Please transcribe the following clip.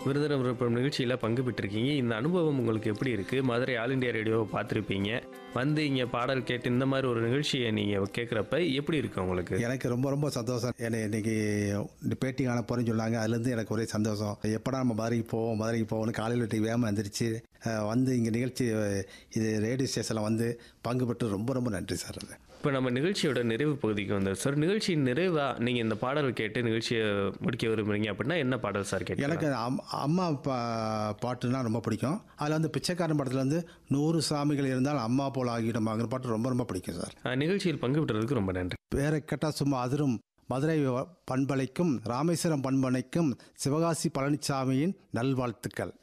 விருதுநகர் விருப்பம் நிகழ்ச்சியில் பங்கு பெற்றிருக்கீங்க இந்த அனுபவம் உங்களுக்கு எப்படி இருக்குது மதுரை ஆல் இண்டியா ரேடியோவை பார்த்துருப்பீங்க வந்து இங்கே பாடல் கேட்டு இந்த மாதிரி ஒரு நிகழ்ச்சியை நீங்கள் கேட்குறப்ப எப்படி இருக்கு உங்களுக்கு எனக்கு ரொம்ப ரொம்ப சந்தோஷம் என்னை இன்னைக்கு இந்த பேட்டி காண போகிறேன்னு சொன்னாங்க அதுலேருந்து எனக்கு ஒரே சந்தோஷம் எப்படா நம்ம மதுரைக்கு போவோம் மதுரைக்கு போவோம்னு காலையில் விட்டு வேகமாக எந்திரிச்சு அஹ், வந்து இங்கே நிகழ்ச்சி அஹ், இது ரேடியோ ஸ்டேஷனில் வந்து பங்கு பெற்று ரொம்ப ரொம்ப நன்றி சார் அது இப்போ நம்ம நிகழ்ச்சியோட நிறைவு பகுதிக்கு வந்தோம் சார் நிகழ்ச்சியின் நிறைவாக நீங்கள் இந்த பாடல் கேட்டு நிகழ்ச்சியை முடிக்க விரும்புறீங்க அப்படின்னா என்ன பாடல் சார் கேட்கலாம் எனக்கு அம் அம்மா பா பாட்டுனா ரொம்ப பிடிக்கும் அதில் வந்து பிச்சைக்காரன் படத்தில் வந்து நூறு சாமிகள் இருந்தால் அம்மா போல் ஆகிடுமாங்கிற பாட்டு ரொம்ப ரொம்ப பிடிக்கும் சார் அஹ், நிகழ்ச்சியில் பங்கு பெற்றதுக்கு ரொம்ப நன்றி வேற கேட்டால் சும்மா அதிரும் மதுரை பண்பலைக்கும் ராமேஸ்வரம் பண்பலைக்கும் சிவகாசி பழனிசாமியின் நல்வாழ்த்துக்கள்